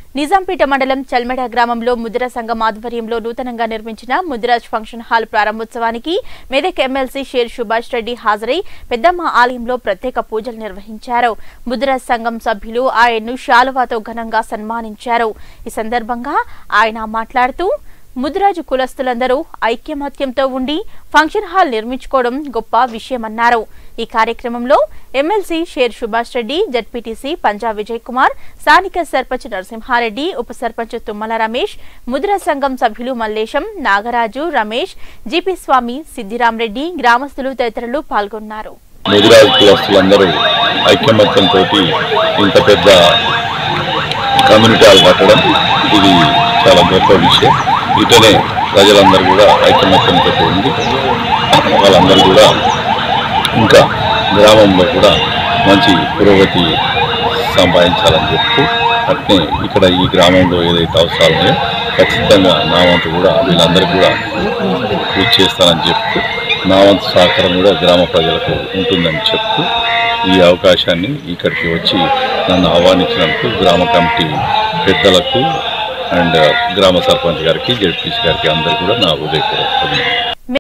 నిజాంపేట మండలం చల్మెడ గ్రామంలో ముద్ర సంఘం ఆధ్వర్యంలో నూతనంగా నిర్మించిన ముద్రాజ్ ఫంక్షన్ హాల్ ప్రారంభోత్సవానికి మెదక్ ఎమ్మెల్సీ షేర్ సుభాష్ రెడ్డి హాజరై పెద్దమ్మ ఆలయంలో ప్రత్యేక పూజలు నిర్వహించారు ముద్రాజ్ సంఘం సభ్యులు ఆయన్ను శాలువాతో ఘనంగా సన్మానించారు ఈ సందర్భంగా ఆయన మాట్లాడుతూ ముదిరాజు కులస్తులందరూ ఐక్యమత్యంతో ఉండి ఫంక్షన్ హాల్ నిర్మించుకోవడం గొప్ప విషయమన్నారు ఈ కార్యక్రమంలో ఎమ్మెల్సీ షేర్ సుభాష్ రెడ్డి జడ్పీటీసీ పంజాబ్ విజయ్ కుమార్ స్థానిక సర్పంచ్ నరసింహారెడ్డి ఉప సర్పంచ్ తుమ్మల రమేష్ ముద్రా సంఘం సభ్యులు మల్లేశం నాగరాజు రమేష్ జీపీ స్వామి సిద్దిరామరెడ్డి గ్రామస్తులు తదితరులు పాల్గొన్నారు ముదిరాజు కులస్తులందరూ ఐక్యమత్యంతో ఇంత పెద్ద కమ్యూనిటీ హాల్ కట్టడం ఇది చాలా గొప్ప విషయం ఇటనే ప్రజలందరూ కూడా ఐక్యమత్యంతో ఉండి వాళ్ళందరూ కూడా ఇంకా గ్రామంలో కూడా మంచి పురోగతి సంపాదించాలని చెప్తూ అట్నే ఇక్కడ ఈ గ్రామంలో ఏదైతే అవసరాలు ఉన్నాయో ఖచ్చితంగా నా వంతు కూడా వీళ్ళందరికీ కూడా కృషి చేస్తానని చెప్తూ నా వంతు సహకారం కూడా గ్రామ ప్రజలకు ఉంటుందని చెప్తూ ఈ అవకాశాన్ని ఇక్కడికి వచ్చి నన్ను ఆహ్వానించినందుకు గ్రామ కమిటీ పెద్దలకు అండ్ గ్రామ సర్పంచ్ గారికి జడ్పీసీ గారికి అందరికీ కూడా నా హృదయపూర్వక